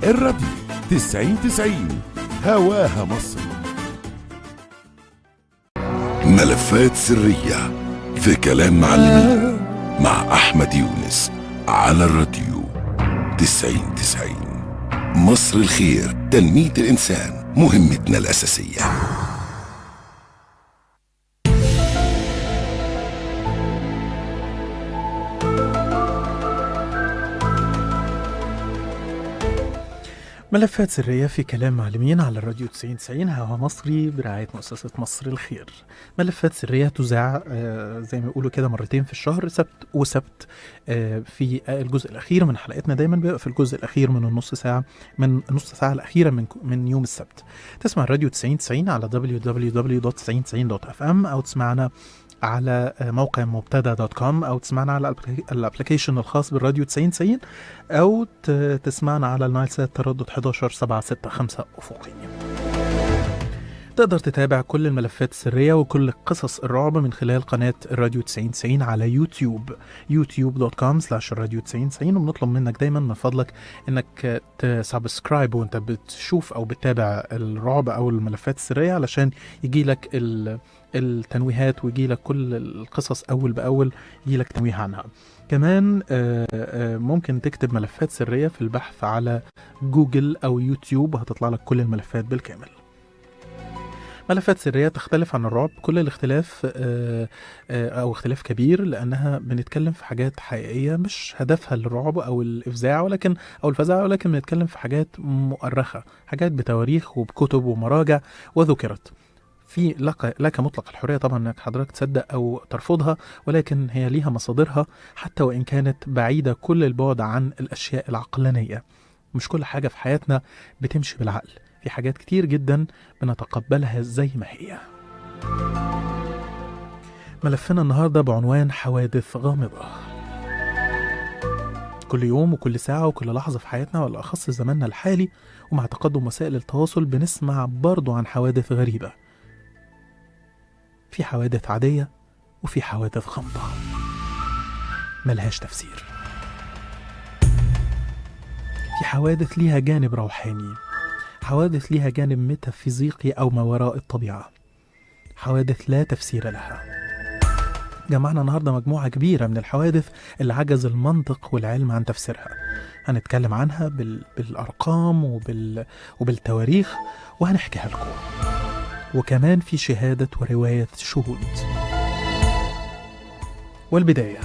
الراديو 90 90 هواها مصر ملفات سرية في كلام معلمين مع أحمد يونس على الراديو 90 90 مصر الخير تنمية الإنسان مهمتنا الأساسية ملفات سرية في كلام معلمين على الراديو 90 90 هوا مصري برعاية مؤسسة مصر الخير ملفات سرية تذاع آه، زي ما يقولوا كده مرتين في الشهر سبت وسبت آه، في الجزء الأخير من حلقتنا دايما بيبقى في الجزء الأخير من النص ساعة من النص ساعة الأخيرة من من يوم السبت تسمع الراديو 90 90 على www.9090.fm أو تسمعنا على موقع مبتدا دوت كوم او تسمعنا على الأبليك- الابلكيشن الخاص بالراديو 90 90 او ت- تسمعنا على النايل سات تردد 11 765 افقي تقدر تتابع كل الملفات السرية وكل قصص الرعب من خلال قناة الراديو 90 90 على يوتيوب youtube.com slash الراديو 90 90 وبنطلب منك دايما من فضلك انك تسبسكرايب وانت بتشوف او بتتابع الرعب او الملفات السرية علشان يجي لك التنويهات ويجي لك كل القصص اول باول يجي لك تنويه عنها كمان آه، آه، ممكن تكتب ملفات سرية في البحث على جوجل أو يوتيوب وهتطلع لك كل الملفات بالكامل ملفات سرية تختلف عن الرعب كل الاختلاف آه، آه، أو اختلاف كبير لأنها بنتكلم في حاجات حقيقية مش هدفها الرعب أو الإفزاع ولكن أو الفزع ولكن بنتكلم في حاجات مؤرخة حاجات بتواريخ وبكتب ومراجع وذكرت في لك, لك مطلق الحرية طبعا انك حضرتك تصدق او ترفضها ولكن هي ليها مصادرها حتى وان كانت بعيدة كل البعد عن الاشياء العقلانية مش كل حاجة في حياتنا بتمشي بالعقل في حاجات كتير جدا بنتقبلها زي ما هي ملفنا النهاردة بعنوان حوادث غامضة كل يوم وكل ساعة وكل لحظة في حياتنا ولا أخص زماننا الحالي ومع تقدم وسائل التواصل بنسمع برضو عن حوادث غريبة في حوادث عادية وفي حوادث غامضة ملهاش تفسير في حوادث ليها جانب روحاني حوادث ليها جانب ميتافيزيقي أو ما وراء الطبيعة حوادث لا تفسير لها جمعنا النهارده مجموعة كبيرة من الحوادث اللي عجز المنطق والعلم عن تفسيرها هنتكلم عنها بال... بالأرقام وبال... وبالتواريخ وهنحكيها لكم وكمان في شهادة ورواية شهود والبداية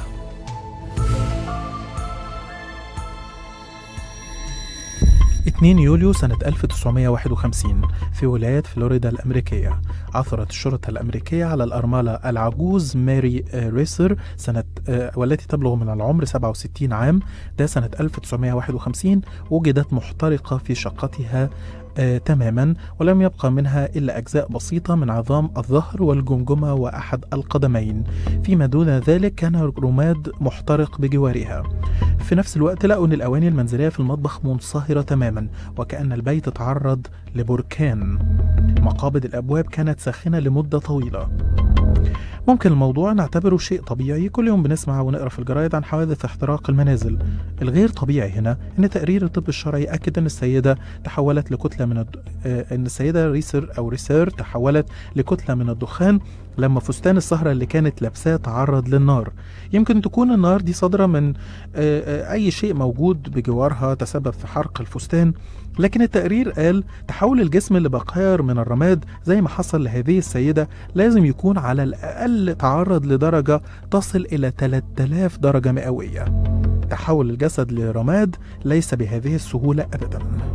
اتنين يوليو سنة 1951 في ولاية فلوريدا الأمريكية عثرت الشرطة الأمريكية على الأرملة العجوز ماري آه، ريسر سنة آه، والتي تبلغ من العمر 67 عام ده سنة 1951 وجدت محترقة في شقتها آه تماما ولم يبقى منها إلا أجزاء بسيطة من عظام الظهر والجمجمة وأحد القدمين فيما دون ذلك كان رماد محترق بجوارها في نفس الوقت لقوا أن الأواني المنزلية في المطبخ منصهرة تماما وكأن البيت تعرض لبركان مقابض الأبواب كانت ساخنة لمدة طويلة ممكن الموضوع نعتبره شيء طبيعي كل يوم بنسمع ونقرا في الجرايد عن حوادث احتراق المنازل الغير طبيعي هنا ان تقرير الطب الشرعي اكد ان السيده تحولت لكتله من الد... آه، ان السيده ريسر او ريسير تحولت لكتله من الدخان لما فستان السهرة اللي كانت لابساه تعرض للنار يمكن تكون النار دي صادرة من آه، آه، أي شيء موجود بجوارها تسبب في حرق الفستان لكن التقرير قال تحول الجسم لبقايا من الرماد زي ما حصل لهذه السيدة لازم يكون على الأقل تعرض لدرجة تصل إلى 3000 درجة مئوية تحول الجسد لرماد ليس بهذه السهولة أبدا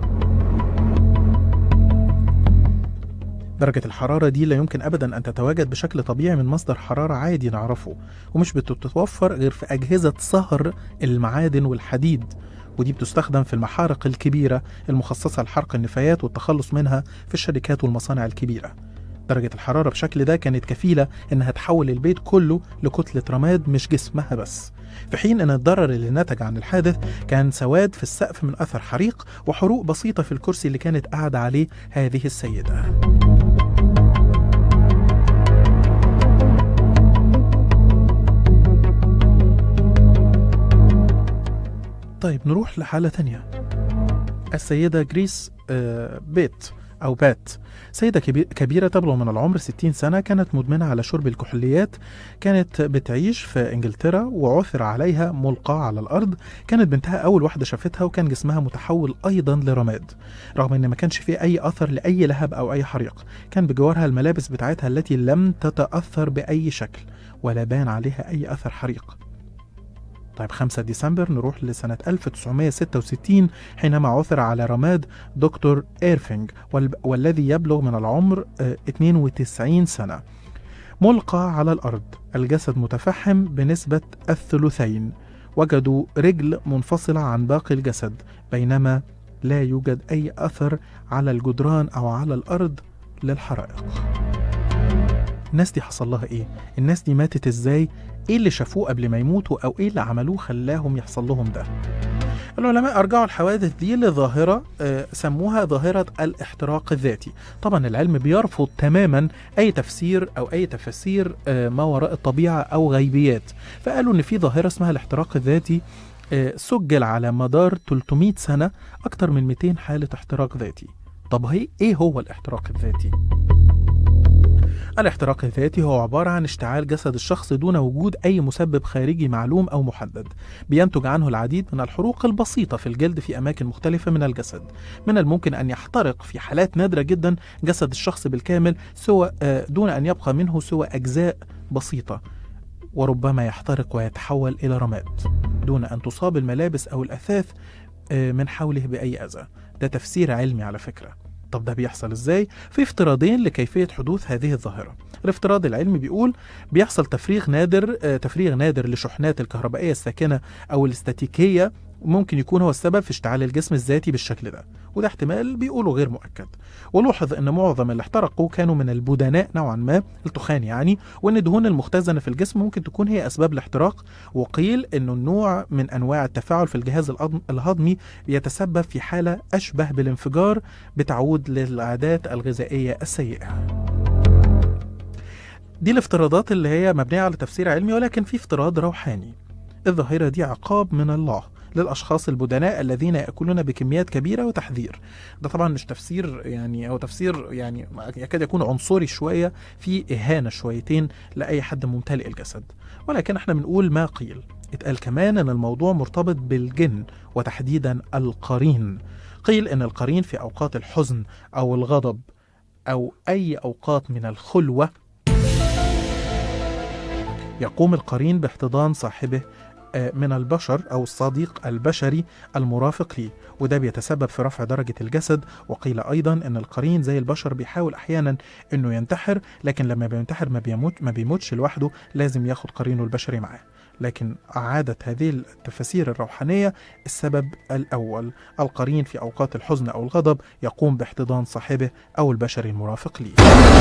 درجة الحرارة دي لا يمكن أبدا أن تتواجد بشكل طبيعي من مصدر حرارة عادي نعرفه ومش بتتوفر غير في أجهزة صهر المعادن والحديد ودي بتستخدم في المحارق الكبيرة المخصصة لحرق النفايات والتخلص منها في الشركات والمصانع الكبيرة درجة الحرارة بشكل ده كانت كفيلة إنها تحول البيت كله لكتلة رماد مش جسمها بس في حين أن الضرر اللي نتج عن الحادث كان سواد في السقف من أثر حريق وحروق بسيطة في الكرسي اللي كانت قاعدة عليه هذه السيدة طيب نروح لحالة تانية السيدة جريس آه، بيت أو بات سيدة كبي- كبيرة تبلغ من العمر 60 سنة كانت مدمنة على شرب الكحوليات كانت بتعيش في إنجلترا وعثر عليها ملقاة على الأرض كانت بنتها أول واحدة شافتها وكان جسمها متحول أيضا لرماد رغم إن ما كانش فيه أي أثر لأي لهب أو أي حريق كان بجوارها الملابس بتاعتها التي لم تتأثر بأي شكل ولا بان عليها أي أثر حريق طيب 5 ديسمبر نروح لسنة 1966 حينما عثر على رماد دكتور إيرفينج وال- والذي يبلغ من العمر آه، 92 سنة ملقى على الأرض الجسد متفحم بنسبة الثلثين وجدوا رجل منفصلة عن باقي الجسد بينما لا يوجد أي أثر على الجدران أو على الأرض للحرائق الناس دي حصل لها إيه؟ الناس دي ماتت إزاي؟ إيه اللي شافوه قبل ما يموتوا أو إيه اللي عملوه خلاهم يحصل لهم ده؟ العلماء أرجعوا الحوادث دي لظاهرة آه، سموها ظاهرة الاحتراق الذاتي طبعا العلم بيرفض تماما أي تفسير أو أي تفسير آه، ما وراء الطبيعة أو غيبيات فقالوا إن في ظاهرة اسمها الاحتراق الذاتي آه، سجل على مدار 300 سنة أكتر من 200 حالة احتراق ذاتي طب هي إيه هو الاحتراق الذاتي؟ الاحتراق الذاتي هو عبارة عن اشتعال جسد الشخص دون وجود أي مسبب خارجي معلوم أو محدد بينتج عنه العديد من الحروق البسيطة في الجلد في أماكن مختلفة من الجسد من الممكن أن يحترق في حالات نادرة جدا جسد الشخص بالكامل سوى آه، دون أن يبقى منه سوى أجزاء بسيطة وربما يحترق ويتحول إلى رماد دون أن تصاب الملابس أو الأثاث آه، من حوله بأي أذى ده تفسير علمي على فكرة طب ده بيحصل ازاي؟ في افتراضين لكيفية حدوث هذه الظاهرة. الافتراض العلمي بيقول بيحصل تفريغ نادر آه، تفريغ نادر لشحنات الكهربائية الساكنة أو الاستاتيكية ممكن يكون هو السبب في اشتعال الجسم الذاتي بالشكل ده وده احتمال بيقولوا غير مؤكد ولوحظ ان معظم اللي احترقوا كانوا من البدناء نوعا ما التخان يعني وان الدهون المختزنه في الجسم ممكن تكون هي اسباب الاحتراق وقيل انه النوع من انواع التفاعل في الجهاز الأضم- الهضمي بيتسبب في حاله اشبه بالانفجار بتعود للعادات الغذائيه السيئه دي الافتراضات اللي هي مبنيه على تفسير علمي ولكن في افتراض روحاني الظاهره دي عقاب من الله للاشخاص البدناء الذين ياكلون بكميات كبيره وتحذير ده طبعا مش تفسير يعني او تفسير يعني يكاد يكون عنصري شويه في اهانه شويتين لاي حد ممتلئ الجسد ولكن احنا بنقول ما قيل اتقال كمان ان الموضوع مرتبط بالجن وتحديدا القرين قيل ان القرين في اوقات الحزن او الغضب او اي اوقات من الخلوه يقوم القرين باحتضان صاحبه آه، من البشر أو الصديق البشري المرافق ليه وده بيتسبب في رفع درجة الجسد وقيل أيضا أن القرين زي البشر بيحاول أحيانا أنه ينتحر لكن لما بينتحر ما بيموت ما بيموتش لوحده لازم ياخد قرينه البشري معاه لكن عادة هذه التفاسير الروحانية السبب الأول القرين في أوقات الحزن أو الغضب يقوم باحتضان صاحبه أو البشري المرافق ليه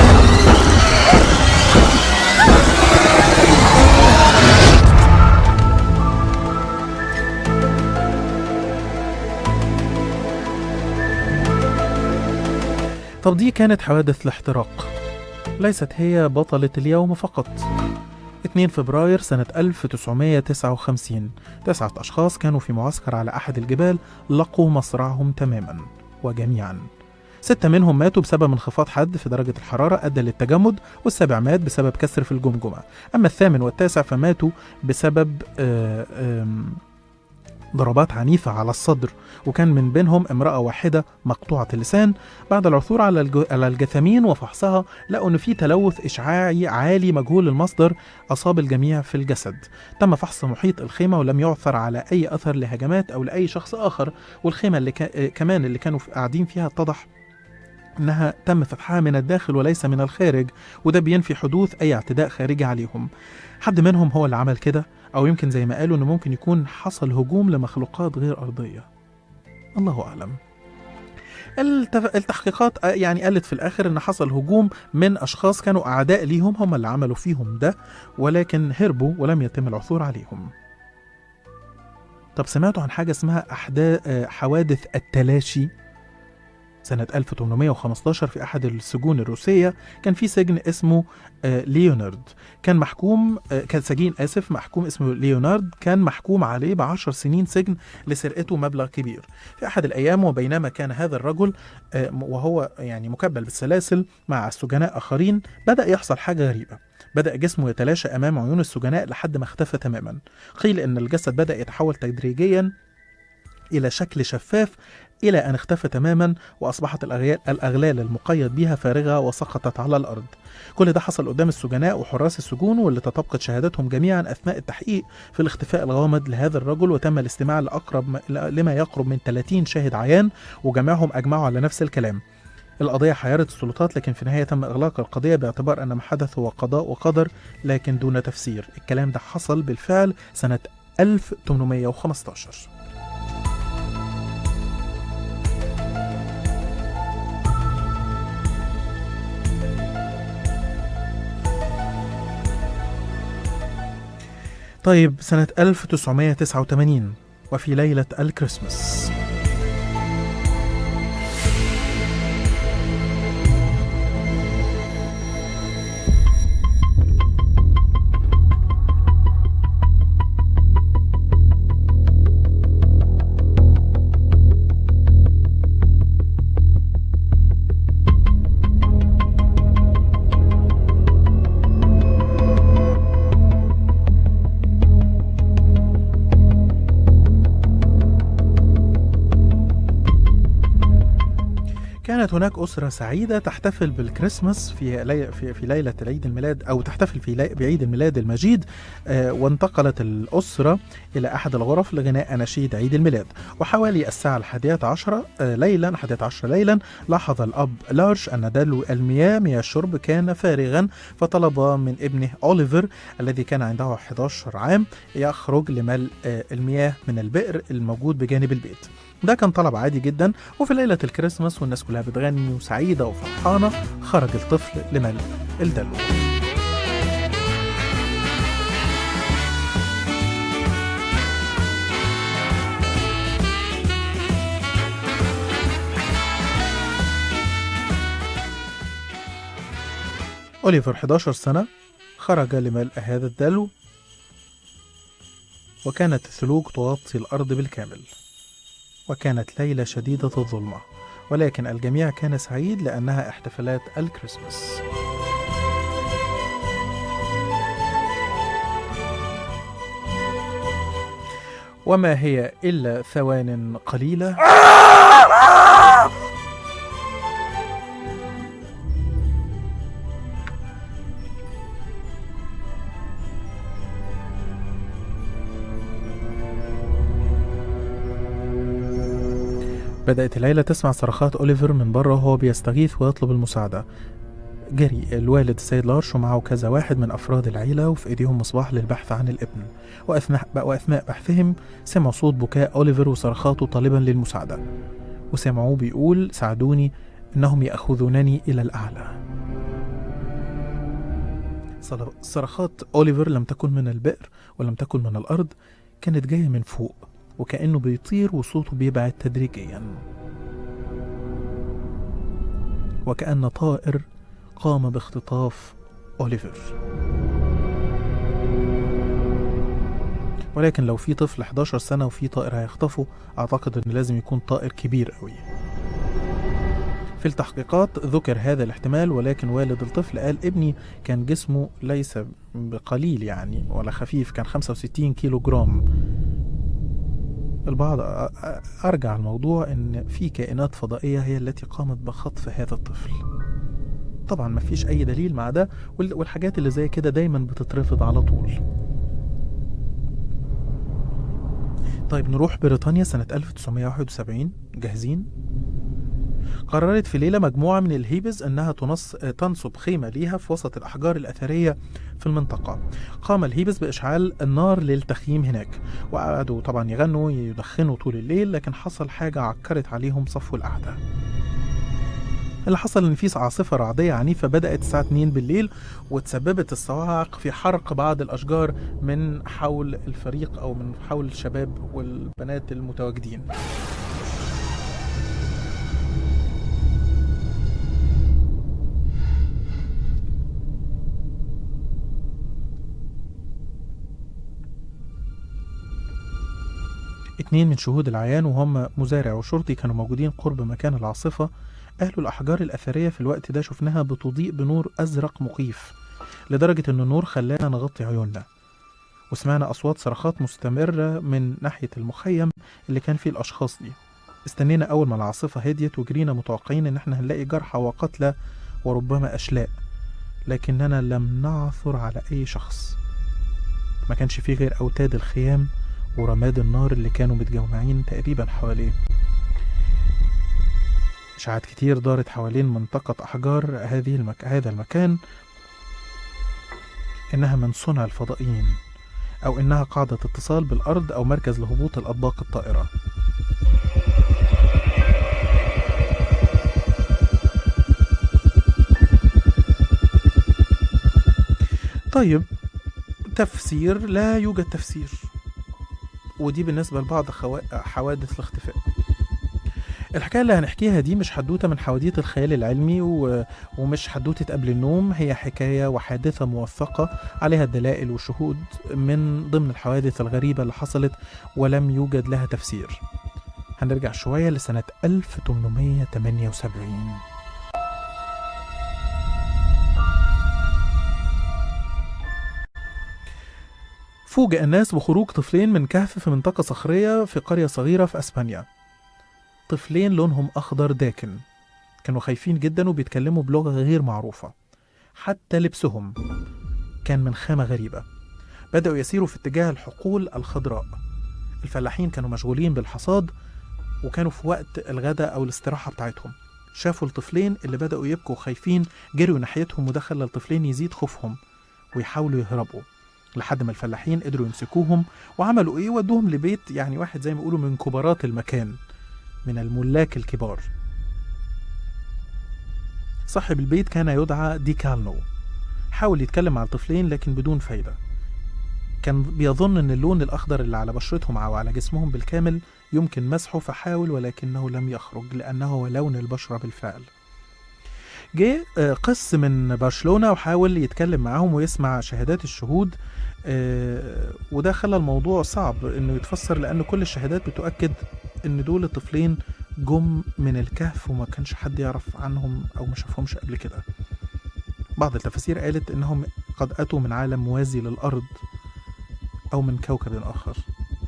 طب دي كانت حوادث الاحتراق ليست هي بطلة اليوم فقط 2 فبراير سنة 1959 تسعة أشخاص كانوا في معسكر على أحد الجبال لقوا مصرعهم تماما وجميعا ستة منهم ماتوا بسبب انخفاض حد في درجة الحرارة أدى للتجمد والسابع مات بسبب كسر في الجمجمة أما الثامن والتاسع فماتوا بسبب آه، آم، ضربات عنيفة على الصدر وكان من بينهم امرأة واحدة مقطوعة اللسان بعد العثور على الج- على الجثامين وفحصها لقوا ان في تلوث اشعاعي عالي مجهول المصدر اصاب الجميع في الجسد تم فحص محيط الخيمه ولم يعثر على اي اثر لهجمات او لاي شخص اخر والخيمه اللي كا... كمان اللي كانوا قاعدين فيها اتضح انها تم فتحها من الداخل وليس من الخارج وده بينفي حدوث اي اعتداء خارجي عليهم حد منهم هو اللي عمل كده او يمكن زي ما قالوا انه ممكن يكون حصل هجوم لمخلوقات غير ارضيه الله اعلم التف... التحقيقات آه، يعني قالت في الاخر ان حصل هجوم من اشخاص كانوا اعداء ليهم هم اللي عملوا فيهم ده ولكن هربوا ولم يتم العثور عليهم طب سمعتوا عن حاجه اسمها احداث حوادث التلاشي سنة 1815 في أحد السجون الروسية كان في سجن اسمه آه، ليونارد كان محكوم آه، كان سجين آسف محكوم اسمه ليونارد كان محكوم عليه بعشر سنين سجن لسرقته مبلغ كبير في أحد الأيام وبينما كان هذا الرجل آه، وهو يعني مكبل بالسلاسل مع السجناء آخرين بدأ يحصل حاجة غريبة بدأ جسمه يتلاشى أمام عيون السجناء لحد ما اختفى تماما قيل أن الجسد بدأ يتحول تدريجيا إلى شكل شفاف إلى أن اختفى تماما وأصبحت الأغيال- الأغلال المقيد بها فارغة وسقطت على الأرض كل ده حصل قدام السجناء وحراس السجون واللي تطابقت شهادتهم جميعا أثناء التحقيق في الاختفاء الغامض لهذا الرجل وتم الاستماع لأقرب لما يقرب من 30 شاهد عيان وجميعهم أجمعوا على نفس الكلام القضية حيرت السلطات لكن في النهاية تم إغلاق القضية باعتبار أن ما حدث هو قضاء وقدر لكن دون تفسير الكلام ده حصل بالفعل سنة 1815 طيب سنة 1989 وفي ليلة الكريسماس كانت هناك أسرة سعيدة تحتفل بالكريسماس في لي... في, في ليلة عيد الميلاد أو تحتفل في لي... بعيد الميلاد المجيد آه وانتقلت الأسرة إلى أحد الغرف لغناء أناشيد عيد الميلاد وحوالي الساعة الحادية عشرة آه ليلا الحادية عشرة ليلا لاحظ الأب لارش أن دلو المياه مياه الشرب كان فارغا فطلب من ابنه أوليفر الذي كان عنده 11 عام يخرج لملء آه المياه من البئر الموجود بجانب البيت ده كان طلب عادي جدا وفي ليلة الكريسماس والناس كلها بتغني وسعيدة وفرحانة خرج الطفل لملء الدلو أوليفر 11 سنة خرج لملء هذا الدلو وكانت الثلوج تغطي الأرض بالكامل وكانت ليلة شديدة الظلمة ولكن الجميع كان سعيد لأنها احتفالات الكريسماس وما هي إلا ثوان قليلة بدأت العيلة تسمع صرخات أوليفر من بره وهو بيستغيث ويطلب المساعدة جري الوالد السيد لارش ومعه كذا واحد من أفراد العيلة وفي إيديهم مصباح للبحث عن الابن وأثناء, وأثناء بحثهم سمعوا صوت بكاء أوليفر وصرخاته طالبا للمساعدة وسمعوه بيقول ساعدوني إنهم يأخذونني إلى الأعلى صل- صرخات أوليفر لم تكن من البئر ولم تكن من الأرض كانت جاية من فوق وكأنه بيطير وصوته بيبعد تدريجيا وكأن طائر قام باختطاف أوليفر ولكن لو في طفل 11 سنة وفي طائر هيخطفه أعتقد أن لازم يكون طائر كبير قوي في التحقيقات ذكر هذا الاحتمال ولكن والد الطفل قال ابني كان جسمه ليس بقليل يعني ولا خفيف كان 65 كيلو جرام البعض أ- أ- أرجع الموضوع إن في كائنات فضائية هي التي قامت بخطف هذا الطفل طبعا ما فيش أي دليل مع ده وال- والحاجات اللي زي كده دايما بتترفض على طول طيب نروح بريطانيا سنة 1971 جاهزين قررت في ليلة مجموعة من الهيبز أنها تنص... تنصب خيمة ليها في وسط الأحجار الأثرية في المنطقة قام الهيبز بإشعال النار للتخييم هناك وقعدوا طبعا يغنوا يدخنوا طول الليل لكن حصل حاجة عكرت عليهم صفو القعدة اللي حصل ان في عاصفه رعديه عنيفه بدات الساعه 2 بالليل وتسببت الصواعق في حرق بعض الاشجار من حول الفريق او من حول الشباب والبنات المتواجدين اتنين من شهود العيان وهم مزارع وشرطي كانوا موجودين قرب مكان العاصفة قالوا الأحجار الأثرية في الوقت ده شفناها بتضيء بنور أزرق مخيف لدرجة إن النور خلانا نغطي عيوننا وسمعنا أصوات صرخات مستمرة من ناحية المخيم اللي كان فيه الأشخاص دي استنينا أول ما العاصفة هديت وجرينا متوقعين إن احنا هنلاقي جرحى وقتلى وربما أشلاء لكننا لم نعثر على أي شخص ما كانش فيه غير أوتاد الخيام ورماد النار اللي كانوا متجمعين تقريبا حواليه إشاعات كتير دارت حوالين منطقة أحجار هذه المك... هذا المكان إنها من صنع الفضائيين أو إنها قاعدة اتصال بالأرض أو مركز لهبوط الأطباق الطائرة طيب تفسير لا يوجد تفسير ودي بالنسبة لبعض خوا... حوادث الاختفاء الحكاية اللي هنحكيها دي مش حدوتة من حواديت الخيال العلمي و... ومش حدوتة قبل النوم هي حكاية وحادثة موثقة عليها الدلائل والشهود من ضمن الحوادث الغريبة اللي حصلت ولم يوجد لها تفسير هنرجع شوية لسنة 1878 فوجئ الناس بخروج طفلين من كهف في منطقة صخرية في قرية صغيرة في أسبانيا طفلين لونهم أخضر داكن كانوا خايفين جدا وبيتكلموا بلغة غير معروفة حتى لبسهم كان من خامة غريبة بدأوا يسيروا في اتجاه الحقول الخضراء الفلاحين كانوا مشغولين بالحصاد وكانوا في وقت الغداء أو الاستراحة بتاعتهم شافوا الطفلين اللي بدأوا يبكوا خايفين جروا ناحيتهم وده خلى الطفلين يزيد خوفهم ويحاولوا يهربوا لحد ما الفلاحين قدروا يمسكوهم وعملوا ايه ودوهم لبيت يعني واحد زي ما يقولوا من كبارات المكان من الملاك الكبار صاحب البيت كان يدعى ديكالنو حاول يتكلم مع الطفلين لكن بدون فايدة كان بيظن ان اللون الاخضر اللي على بشرتهم او على جسمهم بالكامل يمكن مسحه فحاول ولكنه لم يخرج لانه هو لون البشرة بالفعل جه آه، قس من برشلونة وحاول يتكلم معاهم ويسمع شهادات الشهود آه، وده خلى الموضوع صعب انه يتفسر لان كل الشهادات بتؤكد ان دول الطفلين جم من الكهف وما كانش حد يعرف عنهم او ما شافهمش قبل كده بعض التفاسير قالت انهم قد اتوا من عالم موازي للارض او من كوكب اخر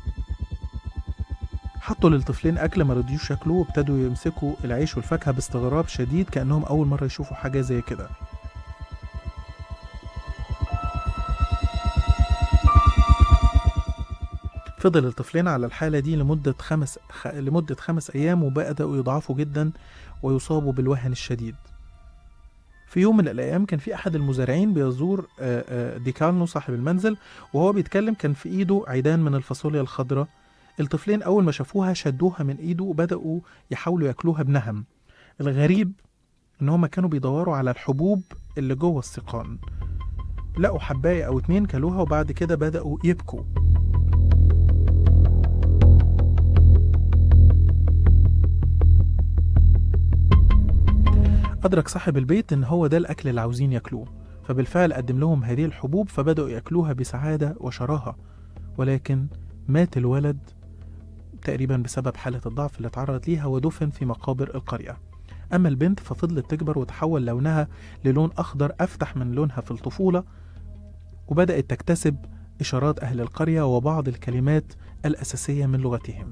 حطوا للطفلين اكل ما رضيوش ياكلوه وابتدوا يمسكوا العيش والفاكهه باستغراب شديد كانهم اول مره يشوفوا حاجه زي كده فضل الطفلين على الحالة دي لمدة خمس خ... لمدة خمس أيام وبدأوا يضعفوا جدا ويصابوا بالوهن الشديد. في يوم من الأيام كان في أحد المزارعين بيزور آه، آه، ديكالنو صاحب المنزل وهو بيتكلم كان في إيده عيدان من الفاصوليا الخضراء. الطفلين أول ما شافوها شدوها من إيده وبدأوا يحاولوا ياكلوها بنهم. الغريب إن هما كانوا بيدوروا على الحبوب اللي جوه السقان. لقوا حباية أو اتنين كلوها وبعد كده بدأوا يبكوا. أدرك صاحب البيت إن هو ده الأكل اللي عاوزين ياكلوه فبالفعل قدم لهم هذه الحبوب فبدأوا ياكلوها بسعادة وشراهة ولكن مات الولد تقريبا بسبب حالة الضعف اللي اتعرض ليها ودفن في مقابر القرية أما البنت ففضلت تكبر وتحول لونها للون أخضر أفتح من لونها في الطفولة وبدأت تكتسب إشارات أهل القرية وبعض الكلمات الأساسية من لغتهم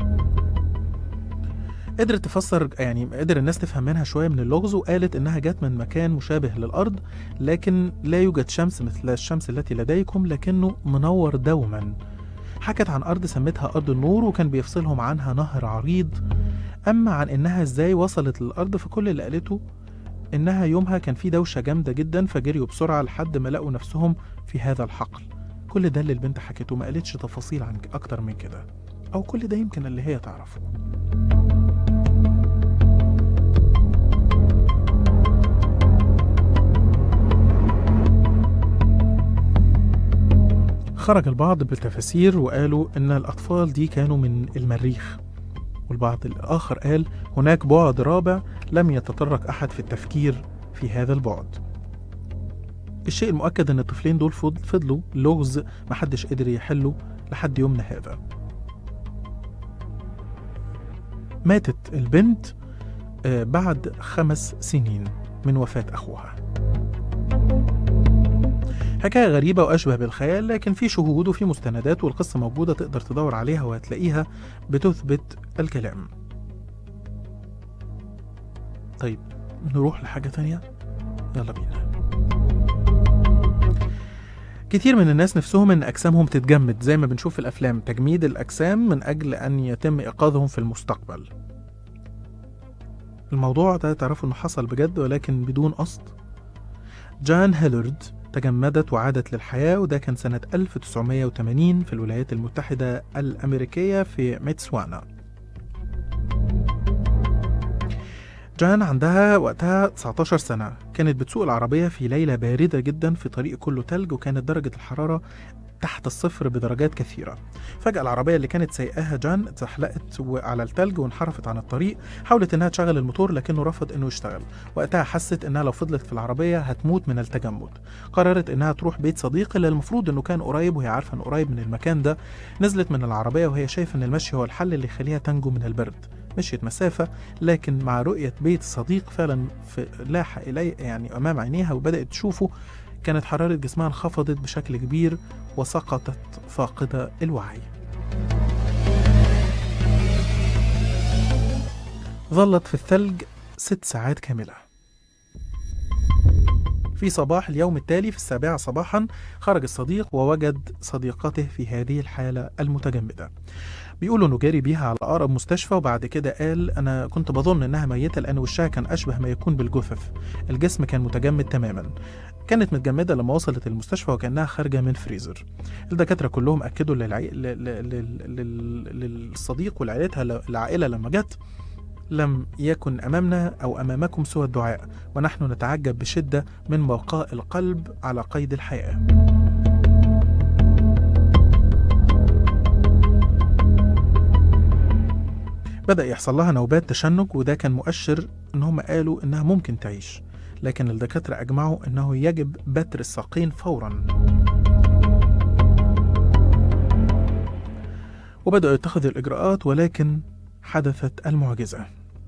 قدرت تفسر يعني قدر الناس تفهم منها شويه من اللغز وقالت انها جت من مكان مشابه للارض لكن لا يوجد شمس مثل الشمس التي لديكم لكنه منور دوما حكت عن ارض سمتها ارض النور وكان بيفصلهم عنها نهر عريض اما عن انها ازاي وصلت للارض فكل اللي قالته انها يومها كان في دوشه جامده جدا فجريوا بسرعه لحد ما لقوا نفسهم في هذا الحقل كل ده اللي البنت حكته ما قالتش تفاصيل عن اكتر من كده او كل ده يمكن اللي هي تعرفه خرج البعض بالتفاسير وقالوا إن الأطفال دي كانوا من المريخ والبعض الآخر قال هناك بعد رابع لم يتطرق أحد في التفكير في هذا البعد الشيء المؤكد إن الطفلين دول فض- فضلوا لغز محدش قدر يحله لحد يومنا هذا ماتت البنت آه، بعد خمس سنين من وفاة أخوها حكاية غريبة وأشبه بالخيال لكن في شهود وفي مستندات والقصة موجودة تقدر تدور عليها وهتلاقيها بتثبت الكلام طيب نروح لحاجة تانية يلا بينا كتير من الناس نفسهم ان اجسامهم تتجمد زي ما بنشوف في الافلام تجميد الاجسام من اجل ان يتم ايقاظهم في المستقبل الموضوع ده تعرفوا انه حصل بجد ولكن بدون قصد جان هيلارد تجمدت وعادت للحياة وده كان سنة 1980 في الولايات المتحدة الأمريكية في ميتسوانا جان عندها وقتها 19 سنة كانت بتسوق العربية في ليلة باردة جدا في طريق كله تلج وكانت درجة الحرارة تحت الصفر بدرجات كثيرة فجأة العربية اللي كانت سايقاها جان اتزحلقت على التلج وانحرفت عن الطريق حاولت انها تشغل الموتور لكنه رفض انه يشتغل وقتها حست انها لو فضلت في العربية هتموت من التجمد قررت انها تروح بيت صديق اللي المفروض انه كان قريب وهي عارفة انه قريب من المكان ده نزلت من العربية وهي شايفة ان المشي هو الحل اللي يخليها تنجو من البرد مشيت مسافة لكن مع رؤية بيت صديق فعلا في لاح إلي يعني أمام عينيها وبدأت تشوفه كانت حرارة جسمها انخفضت بشكل كبير وسقطت فاقدة الوعي ظلت في الثلج ست ساعات كاملة في صباح اليوم التالي في السابعة صباحا خرج الصديق ووجد صديقته في هذه الحالة المتجمدة بيقولوا انه جاري بيها على اقرب مستشفى وبعد كده قال انا كنت بظن انها ميته لان وشها كان اشبه ما يكون بالجثث الجسم كان متجمد تماما كانت متجمدة لما وصلت المستشفى وكأنها خارجة من فريزر الدكاترة كلهم أكدوا للعي... ل... ل... ل... ل... للصديق ولعائلتها العائلة لما جت لم يكن أمامنا أو أمامكم سوى الدعاء ونحن نتعجب بشدة من بقاء القلب على قيد الحياة بدأ يحصل لها نوبات تشنج وده كان مؤشر إن هم قالوا إنها ممكن تعيش لكن الدكاترة أجمعوا إنه يجب بتر الساقين فورا وبدأوا يتخذوا الإجراءات ولكن حدثت المعجزة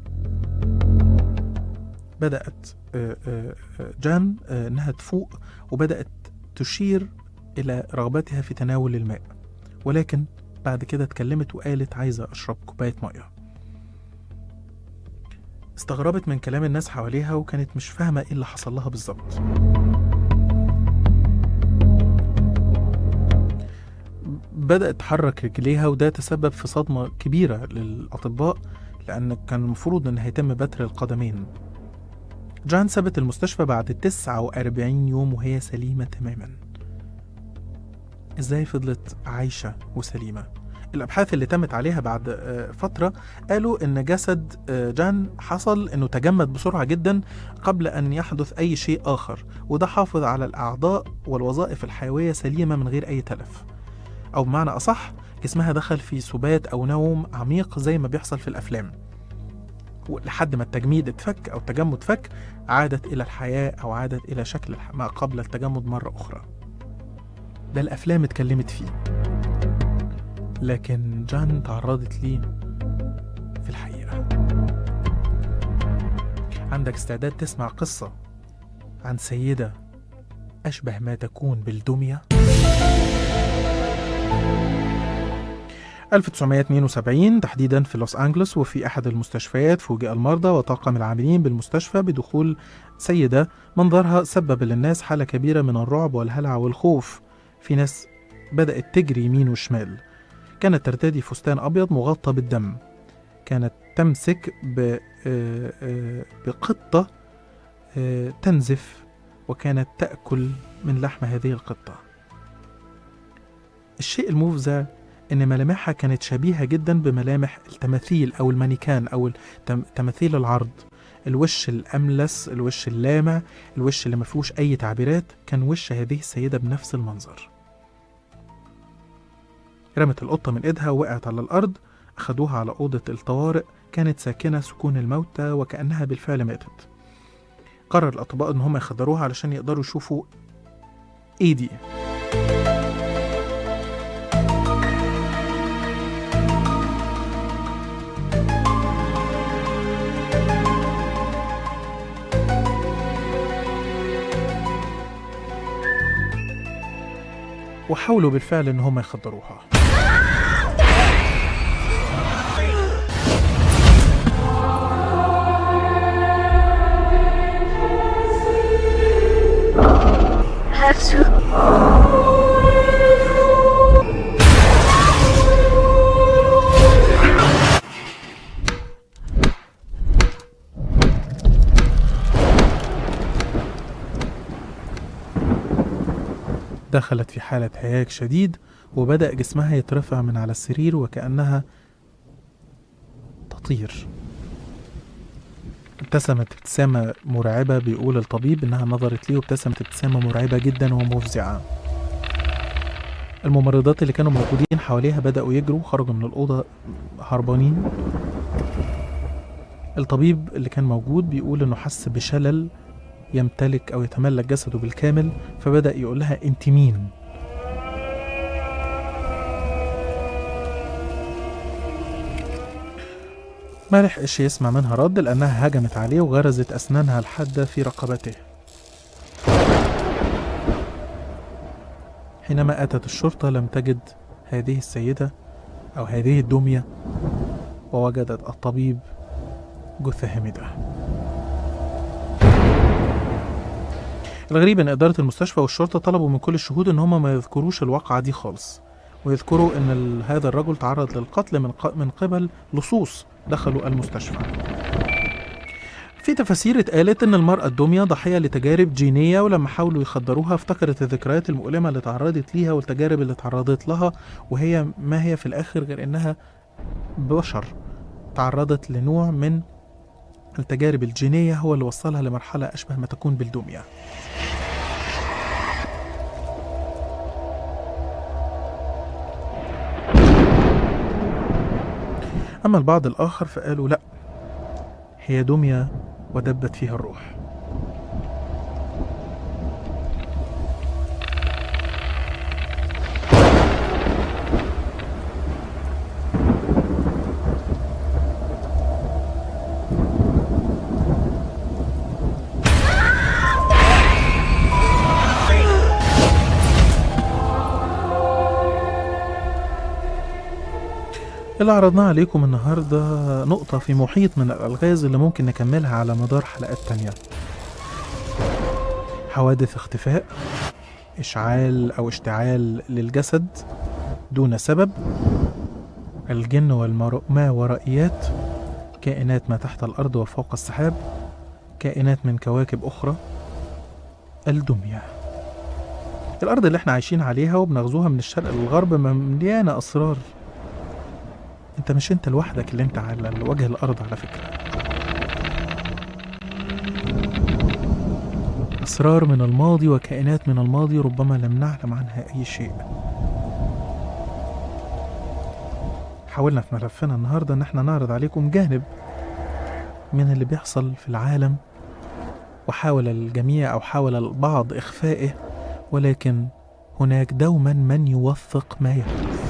بدأت جان إنها تفوق وبدأت تشير إلى رغبتها في تناول الماء ولكن بعد كده اتكلمت وقالت عايزة أشرب كوباية مية استغربت من كلام الناس حواليها وكانت مش فاهمة ايه اللي حصل لها بالظبط بدأت تحرك رجليها وده تسبب في صدمة كبيرة للأطباء لأن كان المفروض إن هيتم بتر القدمين جان سابت المستشفى بعد 49 يوم وهي سليمة تماما ازاي فضلت عايشة وسليمة الابحاث اللي تمت عليها بعد فتره قالوا ان جسد جان حصل انه تجمد بسرعه جدا قبل ان يحدث اي شيء اخر وده حافظ على الاعضاء والوظائف الحيويه سليمه من غير اي تلف او بمعنى اصح جسمها دخل في سبات او نوم عميق زي ما بيحصل في الافلام لحد ما التجميد اتفك او التجمد فك عادت الى الحياه او عادت الى شكل ما قبل التجمد مره اخرى ده الافلام اتكلمت فيه لكن جان تعرضت ليه في الحقيقة عندك استعداد تسمع قصة عن سيدة أشبه ما تكون بالدمية 1972 تحديدا في لوس أنجلوس وفي أحد المستشفيات فوجئ المرضى وطاقم العاملين بالمستشفى بدخول سيدة منظرها سبب للناس حالة كبيرة من الرعب والهلع والخوف في ناس بدأت تجري يمين وشمال كانت ترتدي فستان أبيض مغطى بالدم كانت تمسك بقطة تنزف وكانت تأكل من لحم هذه القطة الشيء المفزع إن ملامحها كانت شبيهة جدا بملامح التماثيل أو المانيكان أو تماثيل العرض الوش الأملس الوش اللامع الوش اللي مفيهوش أي تعبيرات كان وش هذه السيدة بنفس المنظر رمت القطة من إيدها ووقعت على الأرض أخدوها على أوضة الطوارئ كانت ساكنة سكون الموتى وكأنها بالفعل ماتت قرر الأطباء إن هم يخدروها علشان يقدروا يشوفوا إيه دي وحاولوا بالفعل إن هم يخدروها دخلت في حالة هياج شديد وبدأ جسمها يترفع من على السرير وكأنها تطير ابتسمت ابتسامة مرعبة بيقول الطبيب إنها نظرت ليه وابتسمت ابتسامة مرعبة جدا ومفزعة الممرضات اللي كانوا موجودين حواليها بدأوا يجروا خرجوا من الأوضة هربانين الطبيب اللي كان موجود بيقول إنه حس بشلل يمتلك أو يتملك جسده بالكامل فبدأ يقول لها أنت مين؟ ما لحقش يسمع منها رد لأنها هجمت عليه وغرزت أسنانها الحادة في رقبته حينما أتت الشرطة لم تجد هذه السيدة أو هذه الدمية ووجدت الطبيب جثة هامدة الغريب ان اداره المستشفى والشرطه طلبوا من كل الشهود ان هم ما يذكروش الواقعه دي خالص ويذكروا ان ال- هذا الرجل تعرض للقتل من ق- من قبل لصوص دخلوا المستشفى في تفاسير اتقالت ان المرأة الدمية ضحية لتجارب جينية ولما حاولوا يخدروها افتكرت الذكريات المؤلمة اللي تعرضت ليها والتجارب اللي تعرضت لها وهي ما هي في الاخر غير انها بشر تعرضت لنوع من التجارب الجينية هو اللي وصلها لمرحلة أشبه ما تكون بالدمية أما البعض الآخر فقالوا لأ هي دمية ودبت فيها الروح اللي عرضناه عليكم النهاردة نقطة في محيط من الألغاز اللي ممكن نكملها على مدار حلقات تانية حوادث اختفاء إشعال أو اشتعال للجسد دون سبب الجن والما ورائيات كائنات ما تحت الأرض وفوق السحاب كائنات من كواكب أخرى الدمية الأرض اللي احنا عايشين عليها وبنغزوها من الشرق للغرب مليانة أسرار انت مش انت لوحدك اللي انت على وجه الارض على فكره اسرار من الماضي وكائنات من الماضي ربما لم نعلم عنها اي شيء حاولنا في ملفنا النهارده ان احنا نعرض عليكم جانب من اللي بيحصل في العالم وحاول الجميع او حاول البعض اخفائه ولكن هناك دوما من يوثق ما يحدث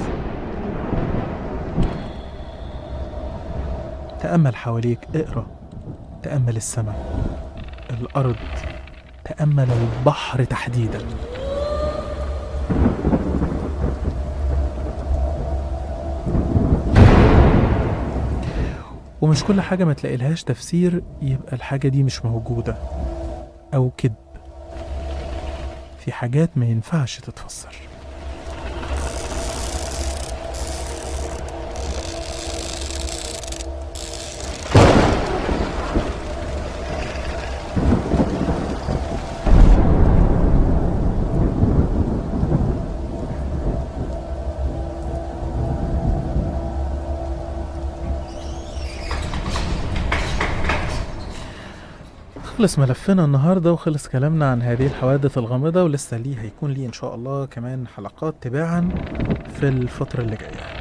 تأمل حواليك اقرأ تأمل السماء الأرض تأمل البحر تحديدا ومش كل حاجة ما تلاقي لهاش تفسير يبقى الحاجة دي مش موجودة أو كذب في حاجات ما ينفعش تتفسر خلص ملفنا النهارده وخلص كلامنا عن هذه الحوادث الغامضة ولسه ليه هيكون ليه إن شاء الله كمان حلقات تباعا في الفترة اللي جاية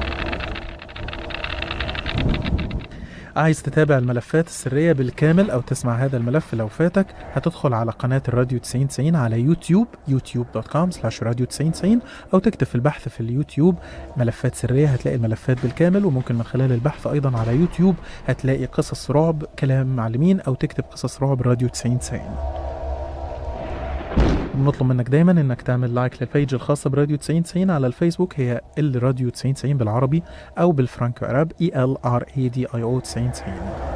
عايز تتابع الملفات السرية بالكامل أو تسمع هذا الملف لو فاتك هتدخل على قناة الراديو 9090 على يوتيوب youtube.com slash راديو 9090 أو تكتب في البحث في اليوتيوب ملفات سرية هتلاقي الملفات بالكامل وممكن من خلال البحث أيضا على يوتيوب هتلاقي قصص رعب كلام معلمين أو تكتب قصص رعب راديو 9090 بنطلب منك دايما انك تعمل لايك للبيج الخاصه براديو 9090 على الفيسبوك هي الراديو 9090 بالعربي او بالفرانكو عرب اي ال ار اي دي اي او 9090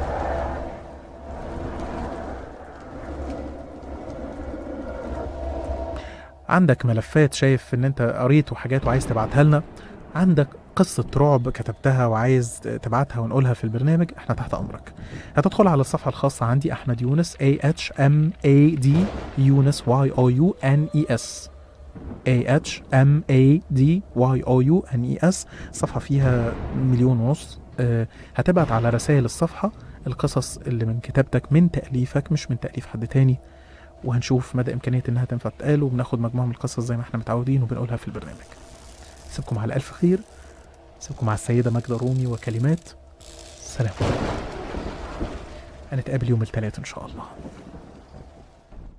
عندك ملفات شايف ان انت قريت وحاجات وعايز تبعتها لنا عندك قصة رعب كتبتها وعايز تبعتها ونقولها في البرنامج احنا تحت امرك هتدخل على الصفحة الخاصة عندي احمد يونس A H M A D يونس Y O U N E S A H M A D Y O U N E S صفحة فيها مليون ونص آه، هتبعت على رسائل الصفحة القصص اللي من كتابتك من تأليفك مش من تأليف حد تاني وهنشوف مدى إمكانية إنها تنفع تتقال وبناخد مجموعة من القصص زي ما احنا متعودين وبنقولها في البرنامج سيبكم على ألف خير سيبكم مع السيدة ماجدة رومي وكلمات سلام هنتقابل يوم الثلاث إن شاء الله